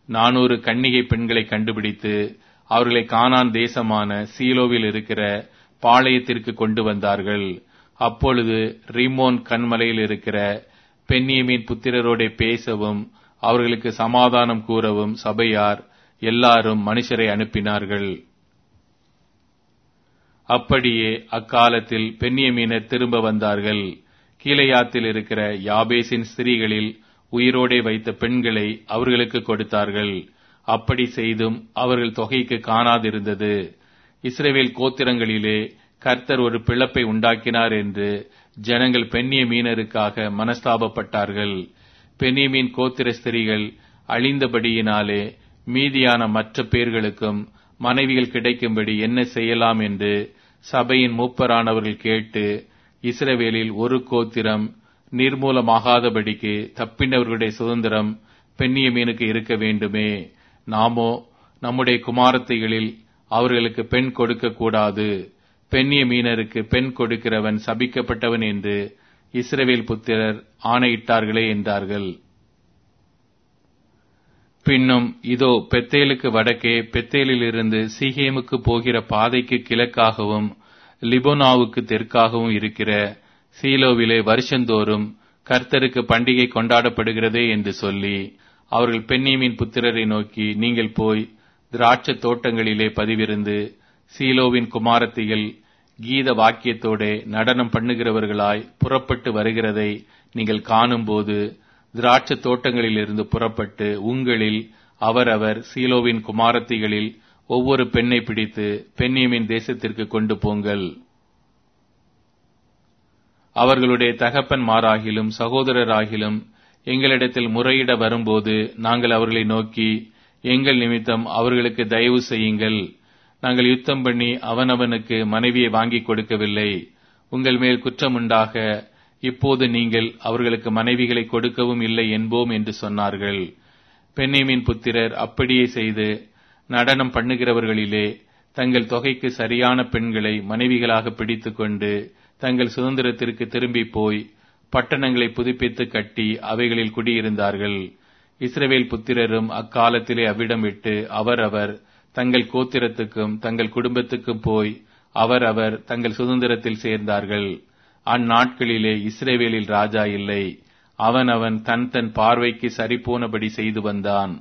நானூறு கன்னிகை பெண்களை கண்டுபிடித்து அவர்களை கானான் தேசமான சீலோவில் இருக்கிற பாளையத்திற்கு கொண்டு வந்தார்கள் அப்பொழுது ரிமோன் கண்மலையில் இருக்கிற பென்னியமின் புத்திரரோட பேசவும் அவர்களுக்கு சமாதானம் கூறவும் சபையார் எல்லாரும் மனுஷரை அனுப்பினார்கள் அப்படியே அக்காலத்தில் பென்னியமீனர் திரும்ப வந்தார்கள் கீழையாத்தில் இருக்கிற யாபேசின் ஸ்திரீகளில் உயிரோடே வைத்த பெண்களை அவர்களுக்கு கொடுத்தார்கள் அப்படி செய்தும் அவர்கள் தொகைக்கு காணாதிருந்தது இஸ்ரேவேல் கோத்திரங்களிலே கர்த்தர் ஒரு பிளப்பை உண்டாக்கினார் என்று ஜனங்கள் பெண்ணிய மீனருக்காக மனஸ்தாபப்பட்டார்கள் பெண்ணியமீன் கோத்திர ஸ்திரீகள் அழிந்தபடியினாலே மீதியான மற்ற பேர்களுக்கும் மனைவிகள் கிடைக்கும்படி என்ன செய்யலாம் என்று சபையின் மூப்பரானவர்கள் கேட்டு இஸ்ரவேலில் ஒரு கோத்திரம் நிர்மூலமாகாதபடிக்கு தப்பினவர்களுடைய சுதந்திரம் பெண்ணிய மீனுக்கு இருக்க வேண்டுமே நாமோ நம்முடைய குமாரத்தைகளில் அவர்களுக்கு பெண் கொடுக்க கூடாது பெண்ணிய மீனருக்கு பெண் கொடுக்கிறவன் சபிக்கப்பட்டவன் என்று இஸ்ரவேல் புத்திரர் ஆணையிட்டார்களே என்றார்கள் பின்னும் இதோ பெத்தேலுக்கு வடக்கே பெத்தேலிலிருந்து சீகேமுக்கு போகிற பாதைக்கு கிழக்காகவும் லிபோனாவுக்கு தெற்காகவும் இருக்கிற சீலோவிலே வருஷந்தோறும் கர்த்தருக்கு பண்டிகை கொண்டாடப்படுகிறதே என்று சொல்லி அவர்கள் பெண்ணியமின் புத்திரரை நோக்கி நீங்கள் போய் திராட்சை தோட்டங்களிலே பதிவிருந்து சீலோவின் குமாரத்திகள் கீத வாக்கியத்தோட நடனம் பண்ணுகிறவர்களாய் புறப்பட்டு வருகிறதை நீங்கள் காணும்போது திராட்சை தோட்டங்களிலிருந்து புறப்பட்டு உங்களில் அவரவர் சீலோவின் குமாரத்திகளில் ஒவ்வொரு பெண்ணை பிடித்து பெண்ணியமின் தேசத்திற்கு கொண்டு போங்கள் அவர்களுடைய தகப்பன்மாராகிலும் சகோதரராகிலும் எங்களிடத்தில் முறையிட வரும்போது நாங்கள் அவர்களை நோக்கி எங்கள் நிமித்தம் அவர்களுக்கு தயவு செய்யுங்கள் நாங்கள் யுத்தம் பண்ணி அவனவனுக்கு மனைவியை வாங்கி கொடுக்கவில்லை உங்கள் மேல் குற்றமுண்டாக இப்போது நீங்கள் அவர்களுக்கு மனைவிகளை கொடுக்கவும் இல்லை என்போம் என்று சொன்னார்கள் பெண்ணியமின் புத்திரர் அப்படியே செய்து நடனம் பண்ணுகிறவர்களிலே தங்கள் தொகைக்கு சரியான பெண்களை மனைவிகளாக பிடித்துக்கொண்டு தங்கள் சுதந்திரத்திற்கு திரும்பி போய் பட்டணங்களை புதுப்பித்து கட்டி அவைகளில் குடியிருந்தார்கள் இஸ்ரவேல் புத்திரரும் அக்காலத்திலே அவ்விடம் விட்டு அவரவர் தங்கள் கோத்திரத்துக்கும் தங்கள் குடும்பத்துக்கும் போய் அவரவர் தங்கள் சுதந்திரத்தில் சேர்ந்தார்கள் அந்நாட்களிலே இஸ்ரேவேலில் ராஜா இல்லை அவன் அவன் தன் தன் பார்வைக்கு சரிபோனபடி செய்து வந்தான்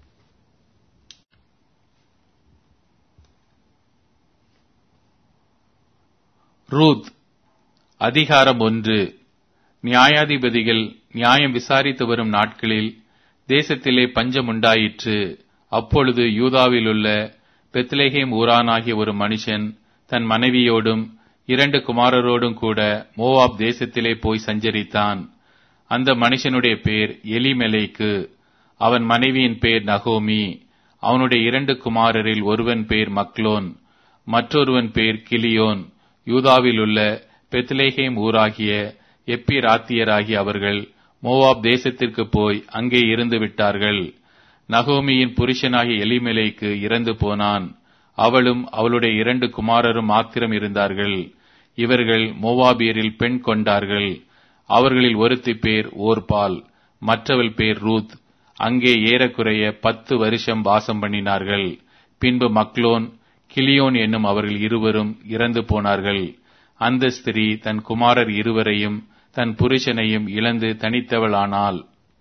ரூத் அதிகாரம் ஒன்று நியாயாதிபதிகள் நியாயம் விசாரித்து வரும் நாட்களில் தேசத்திலே பஞ்சம் உண்டாயிற்று அப்பொழுது யூதாவிலுள்ள பெத்லேஹேம் ஊரானாகிய ஒரு மனுஷன் தன் மனைவியோடும் இரண்டு குமாரரோடும் கூட மோவாப் தேசத்திலே போய் சஞ்சரித்தான் அந்த மனுஷனுடைய பேர் எலிமெலேக்கு அவன் மனைவியின் பேர் நகோமி அவனுடைய இரண்டு குமாரரில் ஒருவன் பேர் மக்லோன் மற்றொருவன் பேர் கிளியோன் யூதாவில் உள்ள பெத்லேஹேம் ஊராகிய எப்பிராத்தியராகிய அவர்கள் மோவாப் தேசத்திற்கு போய் அங்கே இருந்து விட்டார்கள் நகோமியின் புருஷனாகிய எலிமெலைக்கு இறந்து போனான் அவளும் அவளுடைய இரண்டு குமாரரும் மாத்திரம் இருந்தார்கள் இவர்கள் மோவாபியரில் பெண் கொண்டார்கள் அவர்களில் ஒருத்தி பேர் ஓர்பால் மற்றவள் பேர் ரூத் அங்கே ஏறக்குறைய பத்து வருஷம் வாசம் பண்ணினார்கள் பின்பு மக்லோன் கிளியோன் என்னும் அவர்கள் இருவரும் இறந்து போனார்கள் அந்த ஸ்திரீ தன் குமாரர் இருவரையும் தன் புருஷனையும் இழந்து தனித்தவளானாள்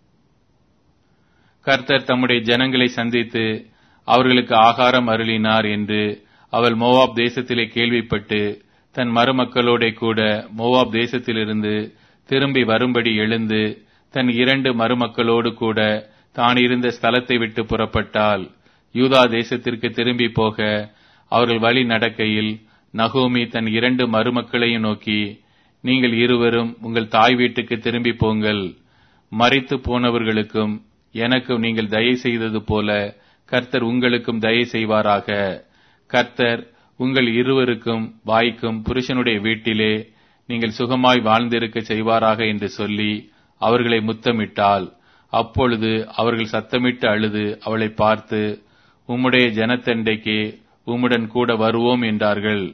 கர்த்தர் தம்முடைய ஜனங்களை சந்தித்து அவர்களுக்கு ஆகாரம் அருளினார் என்று அவள் மோவாப் தேசத்திலே கேள்விப்பட்டு தன் மருமக்களோட கூட மோவாப் தேசத்திலிருந்து திரும்பி வரும்படி எழுந்து தன் இரண்டு மருமக்களோடு கூட தான் இருந்த ஸ்தலத்தை விட்டு புறப்பட்டால் யூதா தேசத்திற்கு திரும்பி போக அவர்கள் வழி நடக்கையில் நகோமி தன் இரண்டு மருமக்களையும் நோக்கி நீங்கள் இருவரும் உங்கள் தாய் வீட்டுக்கு திரும்பி போங்கள் மறித்து போனவர்களுக்கும் எனக்கும் நீங்கள் தயை செய்தது போல கர்த்தர் உங்களுக்கும் தயை செய்வாராக கர்த்தர் உங்கள் இருவருக்கும் வாய்க்கும் புருஷனுடைய வீட்டிலே நீங்கள் சுகமாய் வாழ்ந்திருக்க செய்வாராக என்று சொல்லி அவர்களை முத்தமிட்டாள் அப்பொழுது அவர்கள் சத்தமிட்டு அழுது அவளை பார்த்து உம்முடைய ஜனத்தண்டைக்கு உம்முடன் கூட வருவோம் என்றார்கள்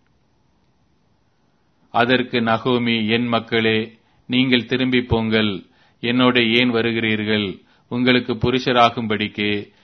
அதற்கு நகோமி என் மக்களே நீங்கள் திரும்பி போங்கள் என்னோட ஏன் வருகிறீர்கள் உங்களுக்கு புருஷராகும்படிக்கு